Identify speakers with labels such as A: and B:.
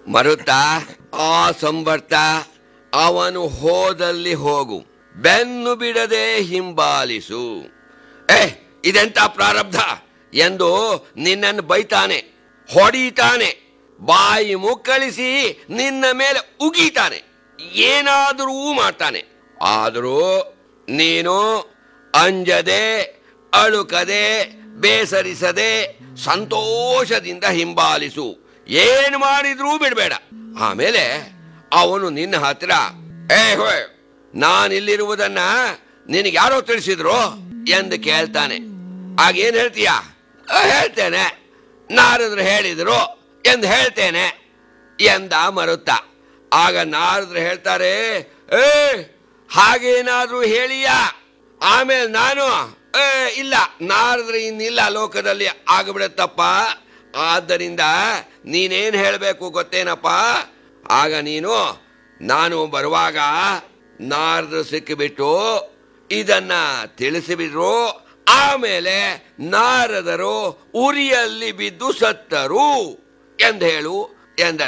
A: ಮರುತ ಆ ಸಂವರ್ತ ಅವನು ಹೋದಲ್ಲಿ ಹೋಗು ಬೆನ್ನು ಬಿಡದೆ ಹಿಂಬಾಲಿಸು ಏ ಇದೆಂತ ಪ್ರಾರಬ್ಧ ಎಂದು ನಿನ್ನನ್ನು ಬೈತಾನೆ ಹೊಡಿತಾನೆ ಬಾಯಿ ಮುಕ್ಕಳಿಸಿ ನಿನ್ನ ಮೇಲೆ ಉಗೀತಾನೆ ಏನಾದರೂ ಮಾಡ್ತಾನೆ ಆದರೂ ನೀನು ಅಂಜದೆ ಅಳುಕದೆ ಬೇಸರಿಸದೆ ಸಂತೋಷದಿಂದ ಹಿಂಬಾಲಿಸು ಏನು ಮಾಡಿದ್ರೂ ಬಿಡಬೇಡ ಆಮೇಲೆ ಅವನು ನಿನ್ನ ಹತ್ರ ಏ ಹೋಯ್ ನಾನಿಲ್ಲಿರುವುದನ್ನ ನಿನಗೆ ಯಾರೋ ತಿಳಿಸಿದ್ರು ಎಂದು ಕೇಳ್ತಾನೆ ಆಗ ಏನ್ ಹೇಳ್ತೀಯ "ಆ, ಹೇಳ್ತೇನೆ ನಾರದ್ರು ಹೇಳಿದ್ರು ಎಂದು ಹೇಳ್ತೇನೆ ಎಂದ ಮರುತ್ತ ಆಗ ನಾರದ್ರು ಹೇಳ್ತಾರೆ ಏ ಹಾಗೇನಾದ್ರೂ ಹೇಳಿಯಾ ಆಮೇಲೆ ನಾನು ಏ ಇಲ್ಲ ನಾರದ್ರೆ ಇನ್ನಿಲ್ಲ ಲೋಕದಲ್ಲಿ ಆಗ್ಬಿಡತ್ತಪ್ಪ ಆದ್ದರಿಂದ ನೀನೇನ್ ಹೇಳಬೇಕು ಗೊತ್ತೇನಪ್ಪ ಆಗ ನೀನು ನಾನು ಬರುವಾಗ ನಾರದ್ರು ಸಿಕ್ಕಿಬಿಟ್ಟು ಇದನ್ನ ತಿಳಿಸಿಬಿಟ್ರು ಆಮೇಲೆ ನಾರದರು ಉರಿಯಲ್ಲಿ ಬಿದ್ದು ಸತ್ತರು ಎಂದು ಹೇಳು ಎಂದ